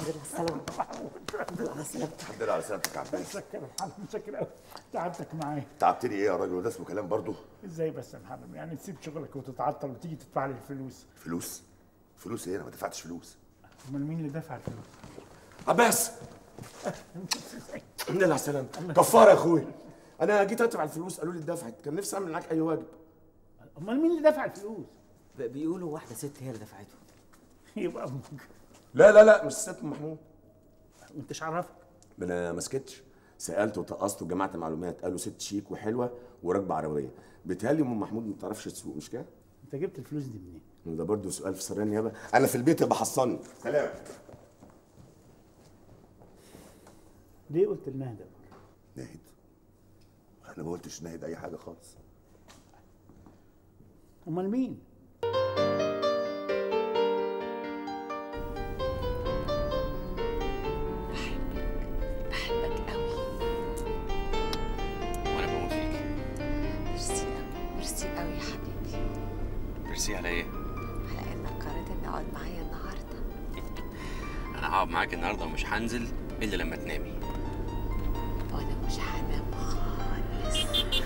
لله على السلامة الحمد لله على سلامتك الحمد لله على سلامتك يا عباس متشكر يا محمد متشكر قوي تعبتك معايا تعبتني ايه يا راجل وده اسمه كلام برضه ازاي بس يا محمد يعني تسيب شغلك وتتعطل وتيجي تدفع لي الفلوس فلوس فلوس ايه انا ما دفعتش فلوس امال مين اللي دفع الفلوس؟ عباس الحمد لله على السلامه كفاره يا اخويا انا جيت ادفع الفلوس قالوا لي اتدفعت كان نفسي اعمل معاك اي واجب امال مين اللي دفع الفلوس؟ ب- بيقولوا واحده ست هي اللي دفعته يبقى امك لا لا لا مش ست أم محمود وانت مش عرفك ما انا ما سكتش سالت وطقست وجمعت معلومات قالوا ست شيك وحلوه وراكبه عربيه بيتهيألي ام محمود ما بتعرفش تسوق مش كده؟ انت جبت الفلوس دي منين؟ ده برضه سؤال في سريان يابا انا في البيت يبقى حصلني سلام ليه قلت لنا ده؟ ناهد انا ما قلتش ناهد اي حاجه خالص امال مين؟ بحبك قوي وانا بموت فيك ميرسي قوي ميرسي قوي يا حبيبي ميرسي على ايه على انك قررت اني اقعد معايا النهارده انا هقعد معاك النهارده ومش هنزل الا لما تنامي وانا مش هنام خالص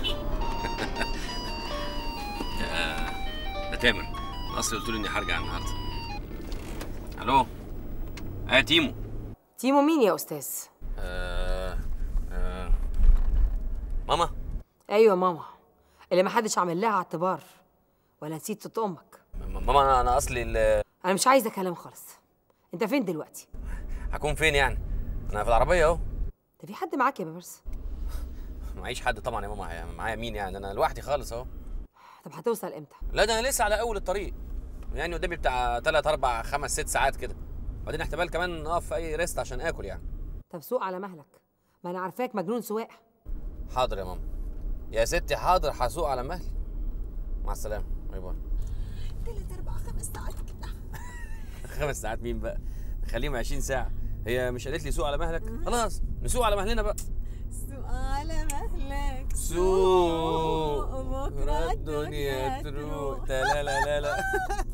ده تامر انا اصلي قلت له اني هرجع النهارده الو اه تيمو تيمو مين يا أستاذ؟ آه آه ماما أيوة ماما اللي محدش عامل لها اعتبار ولا نسيت توت أمك م- ماما انا انا اصلي ال- أنا مش عايزة كلام خالص أنت فين دلوقتي؟ هكون فين يعني انا في العربيه اهو ده في حد معاك يا بابرس؟ معيش حد طبعا يا ماما معايا مين يعني انا لوحدي خالص اهو طب هتوصل إمتى؟ لا ده انا لسه على اول الطريق يعني قدامي بتاع 3 4 5 6 ساعات كده بعدين احتمال كمان اقف في اي ريست عشان اكل يعني طب سوق على مهلك ما أنا عارفاك مجنون سواقة حاضر يا ماما يا ستي حاضر هسوق على مهلي مع السلامه باي باي تلات اربع خمس ساعات كده خمس ساعات مين بقى خليهم 20 ساعه هي مش قالت لي سوق على مهلك خلاص نسوق على مهلنا بقى سوق على مهلك سوق بكره الدنيا تروق لا لا لا لا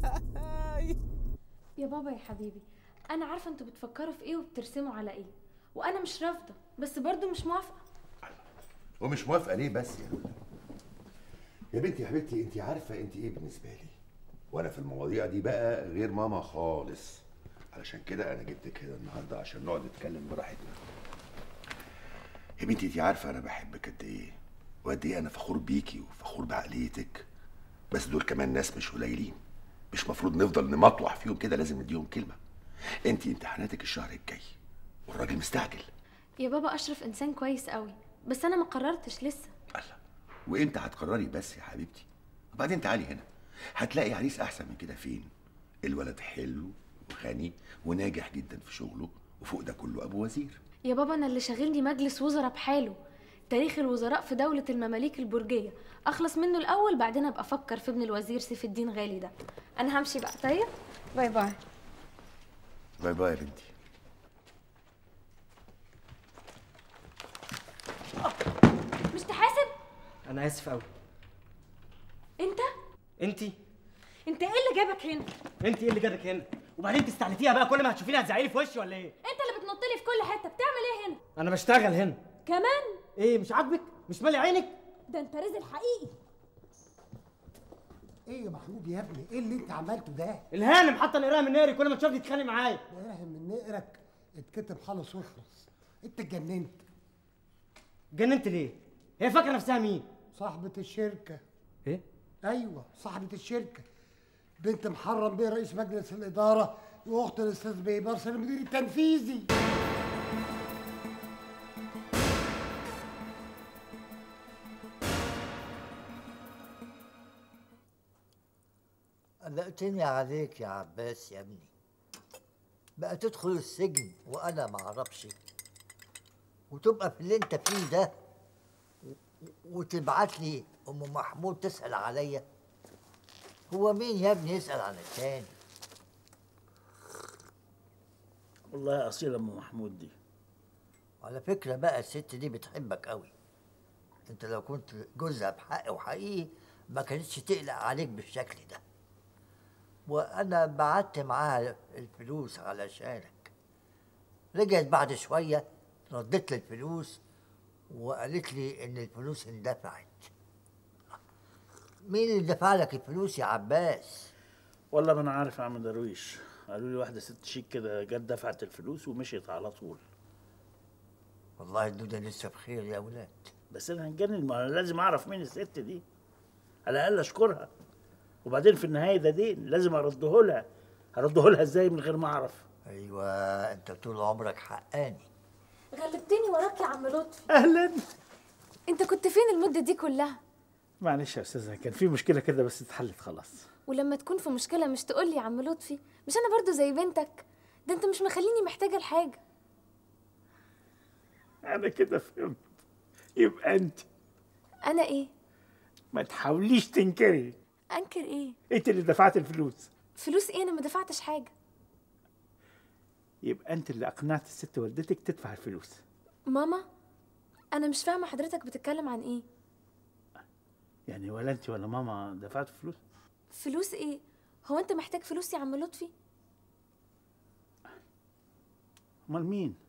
يا بابا يا حبيبي انا عارفه انتوا بتفكروا في ايه وبترسموا على ايه وانا مش رافضه بس برضو مش موافقه ومش موافقه ليه بس يا لولا يا بنتي يا حبيبتي انت عارفه انت ايه بالنسبه لي وانا في المواضيع دي بقى غير ماما خالص علشان كده انا جبتك هنا النهارده عشان نقعد نتكلم براحتنا يا بنتي انت عارفه انا بحبك قد ايه وقد ايه انا فخور بيكي وفخور بعقليتك بس دول كمان ناس مش قليلين مش مفروض نفضل نمطوح فيهم كده لازم نديهم كلمه انت امتحاناتك الشهر الجاي والراجل مستعجل يا بابا اشرف انسان كويس قوي بس انا ما قررتش لسه وامتى هتقرري بس يا حبيبتي وبعدين تعالي هنا هتلاقي عريس احسن من كده فين الولد حلو وغني وناجح جدا في شغله وفوق ده كله ابو وزير يا بابا انا اللي شاغلني مجلس وزراء بحاله تاريخ الوزراء في دولة المماليك البرجية أخلص منه الأول بعدين أبقى أفكر في ابن الوزير سيف الدين غالي ده أنا همشي بقى طيب باي باي باي باي يا بنتي مش تحاسب انا اسف قوي أنت انت أنت إيه اللي جابك هنا انت ايه اللي جابك هنا وبعدين تستعلتيها بقى كل ما هتشوفيني هتزعلي في وشي ولا ايه أنت اللي بتنط لي في كل حتة بتعمل إيه هنا انا بشتغل هنا كمان ايه مش عاجبك مش مالي عينك ده أنت رزق حقيقي ايه يا محمود يا ابني ايه اللي انت عملته ده الهانم حتى نقراها من ناري كل ما تشوفني تتخانق معايا فاهم من نقرك اتكتب خلص واخلص انت اتجننت جننت ليه هي فاكره نفسها مين صاحبة الشركة ايه ايوه صاحبة الشركة بنت محرم بيه رئيس مجلس الإدارة واخت الاستاذ بيبرس المدير التنفيذي قلقتني عليك يا عباس يا ابني بقى تدخل السجن وانا ما اعرفش وتبقى في اللي انت فيه ده و- وتبعت لي ام محمود تسال عليا هو مين يا ابني يسال عن التاني والله يا اصيل ام محمود دي على فكره بقى الست دي بتحبك قوي انت لو كنت جوزها بحق وحقيقي ما كانتش تقلق عليك بالشكل ده وانا بعت معاها الفلوس علشانك رجعت بعد شويه ردت لي الفلوس وقالت لي ان الفلوس اندفعت مين اللي دفع لك الفلوس يا عباس والله ما انا عارف يا عم درويش قالوا لي واحده ست شيك كده جت دفعت الفلوس ومشيت على طول والله الدنيا لسه بخير يا ولاد بس انا هنجنن ما انا لازم اعرف مين الست دي على الاقل اشكرها وبعدين في النهايه ده دين لازم ارده لها هرده لها ازاي من غير ما اعرف ايوه انت طول عمرك حقاني غلبتني وراك يا عم لطفي اهلا انت كنت فين المده دي كلها معلش يا استاذه كان في مشكله كده بس اتحلت خلاص ولما تكون في مشكله مش تقول لي يا عم لطفي مش انا برضو زي بنتك ده انت مش مخليني محتاجه لحاجه انا كده فهمت يبقى انت انا ايه ما تحاوليش تنكري انكر ايه انت اللي دفعت الفلوس فلوس ايه انا ما دفعتش حاجه يبقى انت اللي اقنعت الست والدتك تدفع الفلوس ماما انا مش فاهمه حضرتك بتتكلم عن ايه يعني ولا انت ولا ماما دفعتوا فلوس فلوس ايه هو انت محتاج فلوس يا عم لطفي امال مين